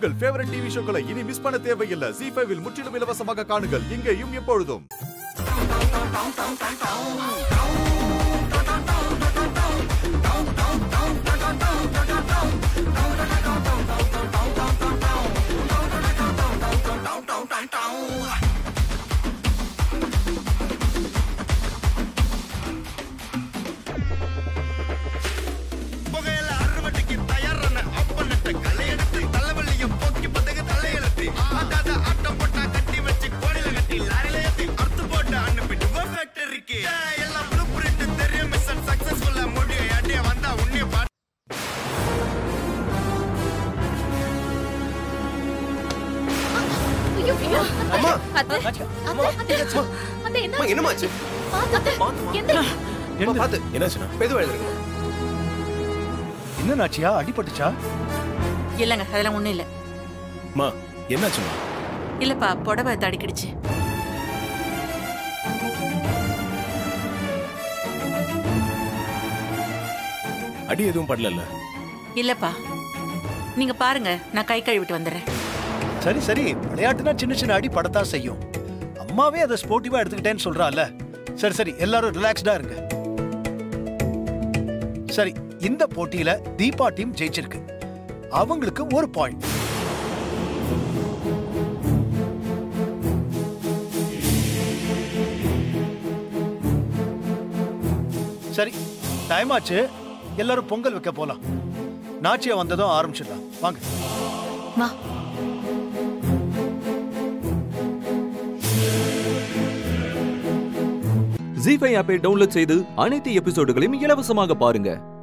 உங்கள் favourite TV ஷோக்களை இனி miss பண்ண தேவையில்லை ஜி ஃபைவில் முற்றிலும் இலவசமாக காணுங்கள் இங்கேயும் எப்பொழுதும் புகையில அறுவடைக்கு தயாரான அப்பனட்ட களை எடுத்து தலைவலிய போக்கி பதகு தலையெழுத்து ஆட்டாத ஆட்டம் போட்டா கட்டி வச்சு கோடியில கட்டி லாரில ஏத்தி அறுத்து போட்டு அனுப்பிட்டு ஃபேக்டரிக்கு எல்லாம் ப்ளூ பிரிண்ட் தெரியும் மிஷன் சக்சஸ்ஃபுல்லா முடியும் அடிய வந்தா உன்னைய பாட்டு அம்மா அத்தை, அத்தை, அத்தை, அத்தை, என்ன அம்மா என்னமாச்சு பாத்து, அத்தை, எந்திரி. அம்மா பாத்து என்னாச்சுண்ணா மெதுவா எழுதுங்க என்ன நாச்சியா அடிபட்டுச்சா இல்லைங்க அதெல்லாம் ஒண்ணும் இல்ல அம்மா என்னாச்சுமா இல்லப்பா புடவை தடிக்கிடுச்சு அடி எதுவும் படல இல்லப்பா நீங்க பாருங்க நான் கை கழுவிட்டு வந்துடுறேன் சரி சரி விளையாட்டுனா சின்ன சின்ன அடி படத்தான் செய்யும் அம்மாவே அதை ஸ்போர்ட்டிவா எடுத்துக்கிட்டேன்னு சொல்றால சரி சரி எல்லாரும் ரிலாக்ஸ்டா இருங்க சரி இந்த போட்டியில தீபா டீம் ஜெயிச்சிருக்கு அவங்களுக்கு ஒரு பாயிண்ட் சரி டைம் ஆச்சு எல்லாரும் பொங்கல் வைக்க போலாம் நாச்சியா வந்ததும் ஆரம்பிச்சிடலாம் வாங்க வா ஜி ஃபைவ் ஆப்பை டவுன்லோட் செய்து அனைத்து எபிசோடுகளையும் இலவசமாக பாருங்க